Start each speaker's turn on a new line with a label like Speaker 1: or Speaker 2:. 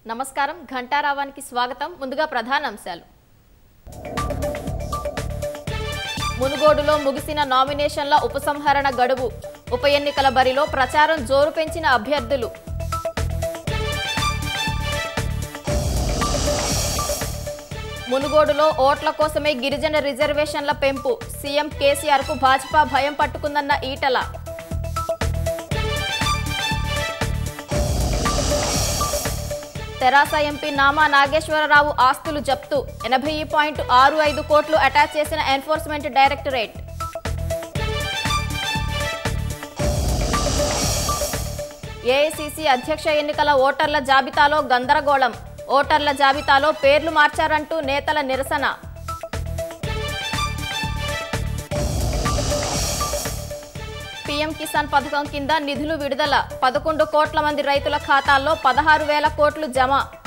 Speaker 1: నమస్కారం ఘంటారావానికి స్వాగతం ముందుగా ప్రధాన అంశాలు మునుగోడులో ముగిసిన నామినేషన్ల ఉపసంహరణ గడువు ఉప ఎన్నికల బరిలో ప్రచారం జోరు పెంచిన అభ్యర్థులు మునుగోడులో ఓట్ల కోసమే గిరిజన రిజర్వేషన్ల పెంపు సీఎం కేసీఆర్ కు భాజపా భయం పట్టుకుందన్న ఈటల తెరాస ఎంపీ నామా నాగేశ్వరరావు ఆస్తులు జప్తు ఎనభై పాయింట్ ఆరు ఐదు కోట్లు అటాచ్ చేసిన ఎన్ఫోర్స్మెంట్ డైరెక్టరేట్ ఏఐసిసి అధ్యక్ష ఎన్నికల ఓటర్ల జాబితాలో గందరగోళం ఓటర్ల జాబితాలో పేర్లు మార్చారంటూ నేతల నిరసన పీఎం కిసాన్ పథకం కింద నిధులు విడుదల పదకొండు కోట్ల మంది రైతుల ఖాతాల్లో పదహారు వేల కోట్లు జమ